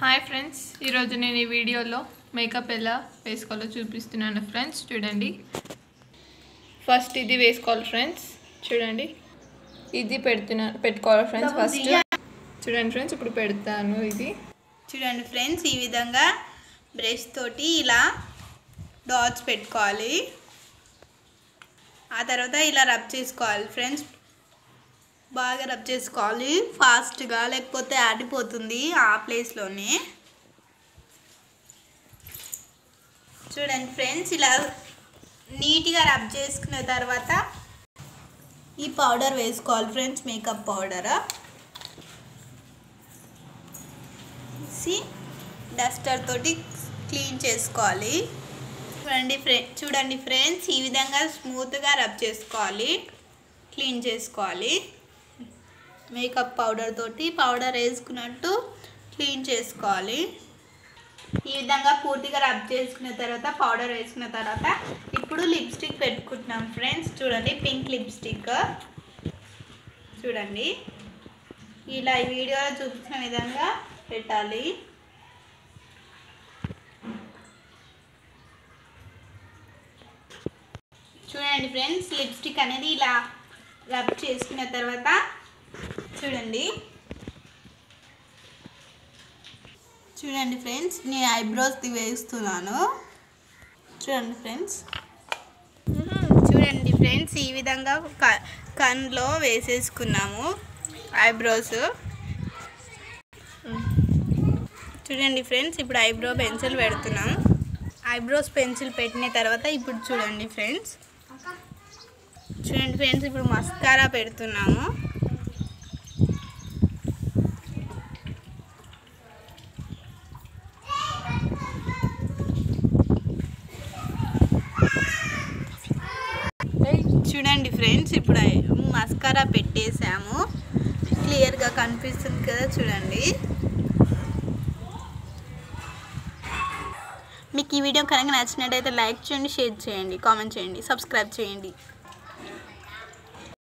hi friends ఈరోజు నేను ఈ వీడియోలో మేకప్ ఎలా వేసుకోవాలో చూపిస్తున్నాను ఫ్రెండ్స్ చూడండి ఫస్ట్ ఇది వేసుకోవాలి ఫ్రెండ్స్ చూడండి ఇది పెడుతున్నా పెట్టుకోవాలి ఫ్రెండ్స్ ఫస్ట్ చూడండి ఫ్రెండ్స్ ఇప్పుడు పెడతాను ఇది చూడండి ఫ్రెండ్స్ ఈ విధంగా బ్రష్ తోటి ఇలా డాట్స్ పెట్టుకోవాలి ఆ తర్వాత ఇలా రబ్ చేసుకోవాలి ఫ్రెండ్స్ బాగా రబ్ చేసుకోవాలి ఫాస్ట్గా లేకపోతే ఆడిపోతుంది ఆ ప్లేస్లోనే చూడండి ఫ్రెండ్స్ ఇలా నీట్గా రబ్ చేసుకున్న తర్వాత ఈ పౌడర్ వేసుకోవాలి ఫ్రెండ్స్ మేకప్ పౌడర్ వేసి డస్టర్ తోటి క్లీన్ చేసుకోవాలి చూడండి ఫ్రె చూడండి ఫ్రెండ్స్ ఈ విధంగా స్మూత్గా రబ్ చేసుకోవాలి క్లీన్ చేసుకోవాలి మేకప్ పౌడర్ తోటి పౌడర్ వేసుకున్నట్టు క్లీన్ చేసుకోవాలి ఈ విధంగా పూర్తిగా రబ్ చేసుకున్న తర్వాత పౌడర్ వేసుకున్న తర్వాత ఇప్పుడు లిప్స్టిక్ పెట్టుకుంటున్నాం ఫ్రెండ్స్ చూడండి పింక్ లిప్స్టిక్ చూడండి ఇలా ఈ వీడియోలో చూపించిన విధంగా పెట్టాలి చూడండి ఫ్రెండ్స్ లిప్స్టిక్ అనేది ఇలా రబ్ చేసుకున్న తర్వాత చూడండి చూడండి ఫ్రెండ్స్ నేను ఐబ్రోస్ది వేస్తున్నాను చూడండి ఫ్రెండ్స్ చూడండి ఫ్రెండ్స్ ఈ విధంగా క- కన్లో వేసేసుకున్నాము ఐబ్రోస్ చూడండి ఫ్రెండ్స్ ఇప్పుడు ఐబ్రో పెన్సిల్ పెడుతున్నాం ఐబ్రోస్ పెన్సిల్ పెట్టిన తర్వాత ఇప్పుడు చూడండి ఫ్రెండ్స్ చూడండి ఫ్రెండ్స్ ఇప్పుడు మస్కారా పెడుతున్నాము చూడండి ఫ్రెండ్స్ ఇప్పుడు మస్కారా పెట్టేసాము క్లియర్గా కనిపిస్తుంది కదా చూడండి మీకు ఈ వీడియో కనుక నచ్చినట్టయితే లైక్ చేయండి షేర్ చేయండి కామెంట్ చేయండి సబ్స్క్రైబ్ చేయండి